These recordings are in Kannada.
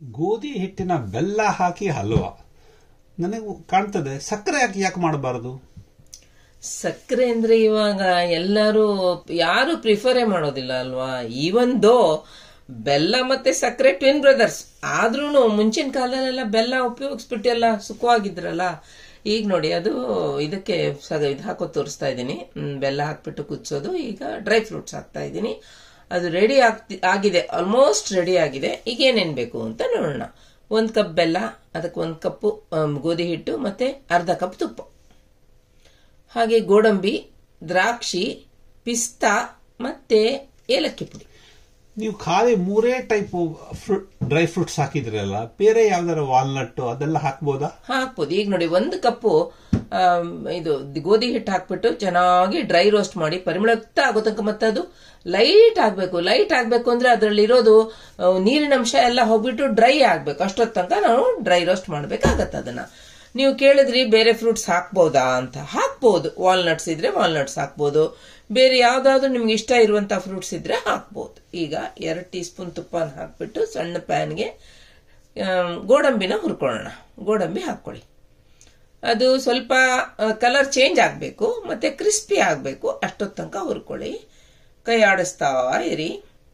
ಗೋಧಿ ಹಿಟ್ಟಿನ ಬೆಲ್ಲ ಹಾಕಿ ಹಲ್ವಾ ನನಗೆ ಕಾಣ್ತದೆ ಸಕ್ಕರೆ ಹಾಕಿ ಯಾಕೆ ಮಾಡಬಾರದು ಸಕ್ಕರೆ ಅಂದ್ರೆ ಇವಾಗ ಎಲ್ಲರೂ ಯಾರು ಪ್ರಿಫರೇ ಮಾಡೋದಿಲ್ಲ ಅಲ್ವಾ ಈವನ್ ದೋ ಬೆಲ್ಲ ಮತ್ತೆ ಸಕ್ಕರೆ ಟ್ವಿನ್ ಬ್ರದರ್ಸ್ ಆದ್ರೂ ಮುಂಚಿನ ಕಾಲದಲ್ಲೆಲ್ಲ ಬೆಲ್ಲ ಉಪಯೋಗಿಸ್ಬಿಟ್ಟು ಎಲ್ಲ ಸುಖವಾಗಿದ್ರಲ್ಲ ಈಗ ನೋಡಿ ಅದು ಇದಕ್ಕೆ ಸಗ ಇದು ಹಾಕೋ ತೋರಿಸ್ತಾ ಇದ್ದೀನಿ ಹ್ಮ್, ಬೆಲ್ಲ ಹಾಕ್ಬಿಟ್ಟು ಕುದಿಸೋದು ಈಗ ಡ್ರೈ ಫ್ರೂಟ್ಸ್ ಹಾಕ್ತಾ ಇದ್ದೀನಿ ಅದು ರೆಡಿ ಆಗ್ತಿ ಆಗಿದೆ ಆಲ್ಮೋಸ್ಟ್ ರೆಡಿ ಆಗಿದೆ ಈಗ ಏನೇನ್ ಬೇಕು ಅಂತ ನೋಡೋಣ ಒಂದ್ ಕಪ್ ಬೆಲ್ಲ ಅದಕ್ಕೆ ಒಂದ್ ಕಪ್ಪು ಆಮ್, ಗೋಧಿ ಹಿಟ್ಟು ಮತ್ತೆ ಅರ್ಧ ಕಪ್ ತುಪ್ಪ ಹಾಗೆ ಗೋಡಂಬಿ ದ್ರಾಕ್ಷಿ ಪಿಸ್ತಾ ಮತ್ತೆ ಏಲಕ್ಕಿ ಪುಡಿ ನೀವು ಖಾಲಿ ಮೂರೇ ಟೈಪ್ ಡ್ರೈ ಫ್ರೂಟ್ಸ್ ಹಾಕಿದ್ರಲ್ಲ ಬೇರೆ ಯಾವ್ದಾರ ವಾಲ್ನಟ್ ಅದೆಲ್ಲ ಹಾಕ್ಬೋದಾ ಹಾಕ್ಬೋದು ಈಗ ನೋಡಿ ಒಂದು ಕಪ್ಪು ಆಮ್, ಇದು ಗೋಧಿ ಹಿಟ್ಟು ಹಾಕ್ಬಿಟ್ಟು ಚೆನ್ನಾಗಿ ಡ್ರೈ ರೋಸ್ಟ್ ಮಾಡಿ ಪರಿಮಳಯುಕ್ತ ಆಗೋ ತನಕ ಮತ್ತೆ ಅದು ಲೈಟ್ ಆಗ್ಬೇಕು ಲೈಟ್ ಆಗ್ಬೇಕು ಅಂದ್ರೆ ಅದರಲ್ಲಿ ಇರೋದು ಆ, ನೀರಿನ ಅಂಶ ಎಲ್ಲ ಹೋಗ್ಬಿಟ್ಟು ಡ್ರೈ ಆಗ್ಬೇಕು ಅಷ್ಟೊತ್ತು ತನಕ ನಾವು ಡ್ರೈ ರೋಸ್ಟ್ ಮಾಡ್ಬೇಕಾಗತ್ತೆ ಅದನ್ನ ನೀವು ಕೇಳಿದ್ರಿ ಬೇರೆ ಫ್ರೂಟ್ಸ್ ಹಾಕ್ಬೋದಾ ಅಂತ ಹಾಕ್ಬೋದು ವಾಲ್ನಟ್ಸ್ ಇದ್ರೆ ವಾಲ್ನಟ್ಸ್ ಹಾಕ್ಬೋದು ಬೇರೆ ಯಾವ್ದಾದ್ರು ನಿಮ್ಗೆ ಇಷ್ಟ ಇರುವಂತ ಫ್ರೂಟ್ಸ್ ಇದ್ರೆ ಹಾಕ್ಬೋದು ಈಗ ಎರಡು ಟೀ ಸ್ಪೂನ್ ತುಪ್ಪನ ಹಾಕ್ಬಿಟ್ಟು ಸಣ್ಣ ಪ್ಯಾನ್ಗೆ ಗೋಡಂಬಿನ ಹುರ್ಕೊಳ್ಳೋಣ ಗೋಡಂಬಿ ಹಾಕ್ಕೊಳ್ಳಿ ಅದು ಸ್ವಲ್ಪ ಕಲರ್ ಚೇಂಜ್ ಆಗಬೇಕು ಮತ್ತೆ ಕ್ರಿಸ್ಪಿ ಆಗಬೇಕು ಅಷ್ಟೊತ್ತು ತನಕ ಹುರ್ಕೊಳ್ಳಿ ಕೈ ಆಡಿಸ್ತಾ ಇರಿ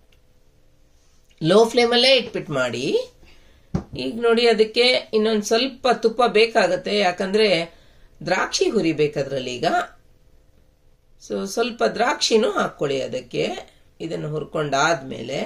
ಲೋ ಫ್ಲೇಮಲ್ಲೇ ಇಟ್ಬಿಟ್ಟು ಮಾಡಿ ಈಗ ನೋಡಿ ಅದಕ್ಕೆ ಇನ್ನೊಂದು ಸ್ವಲ್ಪ ತುಪ್ಪ ಬೇಕಾಗತ್ತೆ ಯಾಕಂದ್ರೆ ದ್ರಾಕ್ಷಿ ಹುರಿಬೇಕದ್ರಲ್ಲಿ ಈಗ ಸೊ ಸ್ವಲ್ಪ ದ್ರಾಕ್ಷಿನೂ ಹಾಕ್ಕೊಳ್ಳಿ ಅದಕ್ಕೆ ಇದನ್ನು ಹುರ್ಕೊಂಡಾದ್ಮೇಲೆ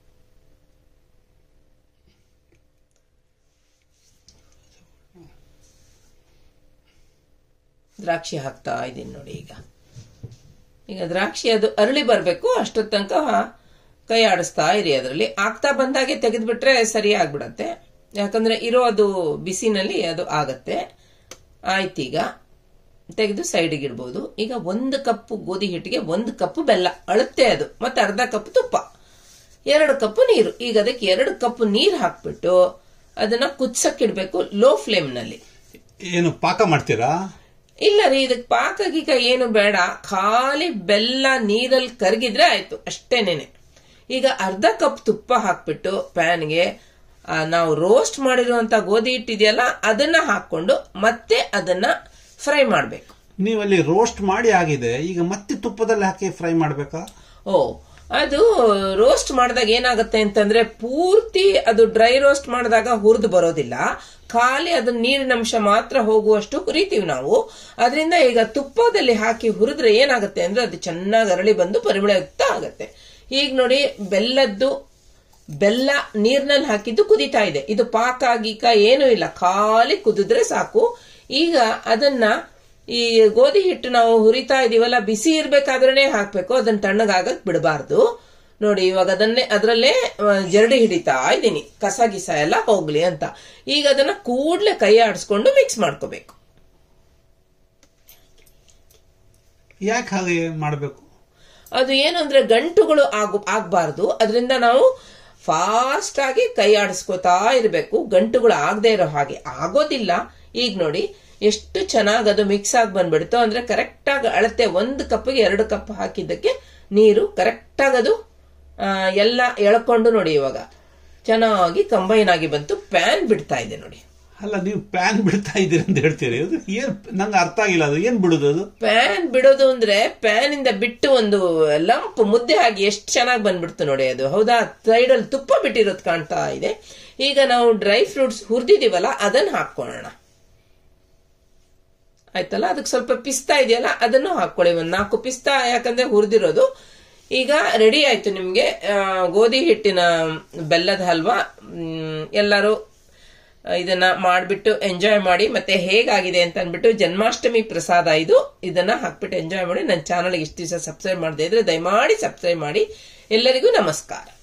ದ್ರಾಕ್ಷಿ ಹಾಕ್ತಾ ಇದ್ದೀನಿ ನೋಡಿ ಈಗ ಈಗ ದ್ರಾಕ್ಷಿ ಅದು ಅರಳಿ ಬರಬೇಕು ಅಷ್ಟೊತ್ತು ತನಕ ಕೈ ಆಡಿಸ್ತಾ ಇರಿ ಅದರಲ್ಲಿ ಆಗ್ತಾ ಬಂದಾಗೆ ತೆಗೆದ್ಬಿಟ್ರೆ ಸರಿ ಆಗ್ಬಿಡತ್ತೆ ಯಾಕಂದ್ರೆ ಇರೋ ಅದು ಬಿಸಿನಲ್ಲಿ ಅದು ಆಗತ್ತೆ ಆಯ್ತೀಗ ತೆಗೆದು ಸೈಡಿಗೆ ಇಡ್ಬೋದು ಈಗ ಒಂದು ಕಪ್ ಗೋಧಿ ಹಿಟ್ಟಿಗೆ ಒಂದು ಕಪ್ ಬೆಲ್ಲ ಅಳುತ್ತೆ ಅದು ಮತ್ತೆ ಅರ್ಧ ಕಪ್ ತುಪ್ಪ ಎರಡು ಕಪ್ ನೀರು ಈಗ ಅದಕ್ಕೆ ಎರಡು ಕಪ್ ನೀರು ಹಾಕ್ಬಿಟ್ಟು ಅದನ್ನ ಕುದ್ಸಕ್ಕಿಡ್ಬೇಕು ಲೋ ಫ್ಲೇಮ್ನಲ್ಲಿ ಏನು ಪಾಕ ಮಾಡ್ತೀರಾ ಇಲ್ಲ ರೀ ಇದಕ್ಕೆ ಪಾಕ ಗೀಕ ಏನು ಬೇಡ ಖಾಲಿ ಬೆಲ್ಲ ನೀರಲ್ಲಿ ಕರಗಿದ್ರೆ ಆಯ್ತು ಅಷ್ಟೇನೇನೆ ಈಗ ಅರ್ಧ ಕಪ್ ತುಪ್ಪ ಹಾಕ್ಬಿಟ್ಟು ಪ್ಯಾನ್ಗೆ ಆ, ನಾವು ರೋಸ್ಟ್ ಮಾಡಿರುವಂತ ಗೋಧಿ ಹಿಟ್ಟಿದೆಯಲ್ಲ ಅದನ್ನ ಹಾಕೊಂಡು ಮತ್ತೆ ಅದನ್ನ ಫ್ರೈ ಮಾಡಬೇಕು ನೀವಲ್ಲಿ ರೋಸ್ಟ್ ಮಾಡಿ ಆಗಿದೆ ಈಗ ಮತ್ತೆ ತುಪ್ಪದಲ್ಲಿ ಹಾಕಿ ಫ್ರೈ ಮಾಡ್ಬೇಕಾ ಓ ಅದು ರೋಸ್ಟ್ ಮಾಡಿದಾಗ ಏನಾಗುತ್ತೆ ಅಂತಂದ್ರೆ ಪೂರ್ತಿ ಅದು ಡ್ರೈ ರೋಸ್ಟ್ ಮಾಡಿದಾಗ ಹುರಿದು ಬರೋದಿಲ್ಲ ಖಾಲಿ ಅದು ನೀರಿನ ಅಂಶ ಮಾತ್ರ ಹೋಗುವಷ್ಟು ಹುರಿತೀವಿ ನಾವು ಅದರಿಂದ ಈಗ ತುಪ್ಪದಲ್ಲಿ ಹಾಕಿ ಹುರಿದ್ರೆ ಏನಾಗುತ್ತೆ ಅಂದ್ರೆ ಅದು ಚೆನ್ನಾಗಿ ಅರಳಿ ಬಂದು ಪರಿಮಳಯುಕ್ತ ಆಗತ್ತೆ ಈಗ ನೋಡಿ ಬೆಲ್ಲದ್ದು ಬೆಲ್ಲ ನೀರ್ನಲ್ಲಿ ಹಾಕಿದ್ದು ಕುದಿತಾ ಇದೆ ಇದು ಪಾಕ ಗೀಕ ಏನೂ ಇಲ್ಲ ಖಾಲಿ ಕುದಿದ್ರೆ ಸಾಕು ಈಗ ಅದನ್ನ ಈ ಗೋಧಿ ಹಿಟ್ಟು ನಾವು ಹುರಿತಾ ಇದೀವಲ್ಲ ಬಿಸಿ ಇರ್ಬೇಕಾದ್ರೇನೆ ಹಾಕ್ಬೇಕು ಅದನ್ನ ತಣ್ಣಗಾಗಕ್ ಬಿಡಬಾರ್ದು ನೋಡಿ ಇವಾಗ ಅದನ್ನೇ ಅದರಲ್ಲೇ ಆ, ಜರಡಿ ಹಿಡಿತಾ ಇದ್ದೀನಿ ಕಸ ಗಿಸ ಎಲ್ಲ ಹೋಗ್ಲಿ ಅಂತ ಈಗ ಅದನ್ನ ಕೂಡ್ಲೆ ಕೈ ಆಡಿಸ್ಕೊಂಡು ಮಿಕ್ಸ್ ಮಾಡ್ಕೋಬೇಕು ಯಾಕೆ ಹಾಗೆ ಮಾಡಬೇಕು ಅದು ಏನು ಅಂದ್ರೆ ಗಂಟುಗಳು ಆಗು ಆಗ್ಬಾರ್ದು ಅದರಿಂದ ನಾವು ಫಾಸ್ಟ್ ಆಗಿ ಕೈ ಆಡಿಸ್ಕೋತಾ ಇರಬೇಕು ಗಂಟುಗಳು ಆಗದೆ ಇರೋ ಹಾಗೆ ಆಗೋದಿಲ್ಲ ಈಗ ನೋಡಿ ಎಷ್ಟು ಚೆನ್ನಾಗಿ ಅದು ಮಿಕ್ಸ್ ಆಗಿ ಬಂದ್ಬಿಡ್ತು ಅಂದ್ರೆ ಕರೆಕ್ಟ್ ಆಗಿ ಅಳತೆ ಒಂದು ಕಪ್ಗೆ ಎರಡು ಕಪ್ ಹಾಕಿದ್ದಕ್ಕೆ ನೀರು ಕರೆಕ್ಟ್ ಆಗಿ ಅದು ಆ, ಎಲ್ಲ ಎಳ್ಕೊಂಡು ನೋಡಿ ಇವಾಗ ಚೆನ್ನಾಗಿ ಕಂಬೈನ್ ಆಗಿ ಬಂತು ಪ್ಯಾನ್ ಬಿಡ್ತಾ ಇದೆ ನೋಡಿ ಅಲ್ಲ ನೀವು ಪ್ಯಾನ್ ಬಿಡ್ತಾ ಇದ್ದೀರಿ ಅಂತ ಹೇಳ್ತೀರಿ ಅದು ಏನ್ ನಂಗೆ ಅರ್ಥ ಆಗಿಲ್ಲ ಅದು ಏನ್ ಬಿಡುದು ಅದು ಪ್ಯಾನ್ ಬಿಡೋದು ಅಂದ್ರೆ ಪ್ಯಾನ್ ಇಂದ ಬಿಟ್ಟು ಒಂದು ಲಂಪ್ ಮುದ್ದೆ ಆಗಿ ಎಷ್ಟು ಚೆನ್ನಾಗಿ ಬಂದ್ಬಿಡ್ತು ನೋಡಿ ಅದು ಹೌದಾ ಸೈಡ್ ಅಲ್ಲಿ ತುಪ್ಪ ಬಿಟ್ಟಿರೋದು ಕಾಣ್ತಾ ಇದೆ ಈಗ ನಾವು ಡ್ರೈ ಫ್ರೂಟ್ಸ್ ಹುರಿದಿದೀವಲ್ಲ ಅದನ್ನ ಹಾಕೊಳ್ಳೋಣ ಆಯ್ತಲ್ಲ ಅದಕ್ಕೆ ಸ್ವಲ್ಪ ಪಿಸ್ತಾ ಇದೆಯಲ್ಲ ಅದನ್ನು ಹಾಕೊಳ್ಳಿ ಒಂದ್ ನಾಲ್ಕು ಪಿಸ್ತಾ ಯಾಕಂದ್ರೆ ಹುರಿದಿರೋದು ಈಗ ರೆಡಿ ಆಯ್ತು ನಿಮ್ಗೆ ಆ, ಗೋಧಿ ಹಿಟ್ಟಿನ ಬೆಲ್ಲದ ಹಲ್ವಾ ಮ್, ಎಲ್ಲರೂ ಇದನ್ನ ಮಾಡ್ಬಿಟ್ಟು ಎಂಜಾಯ್ ಮಾಡಿ ಮತ್ತೆ ಹೇಗಾಗಿದೆ ಅಂತ ಅಂದ್ಬಿಟ್ಟು ಜನ್ಮಾಷ್ಟಮಿ ಪ್ರಸಾದ ಇದು ಇದನ್ನ ಹಾಕ್ಬಿಟ್ಟು ಎಂಜಾಯ್ ಮಾಡಿ ನನ್ನ ಚಾನಲ್ಗೆ ಇಷ್ಟು ದಿವಸ ಸಬ್ಸ್ಕ್ರೈಬ್ ಮಾಡದೇ ಇದ್ರೆ ದಯಮಾಡಿ ಸಬ್ಸ್ಕ್ರೈಬ್ ಮಾಡಿ ಎಲ್ಲರಿಗೂ ನಮಸ್ಕಾರ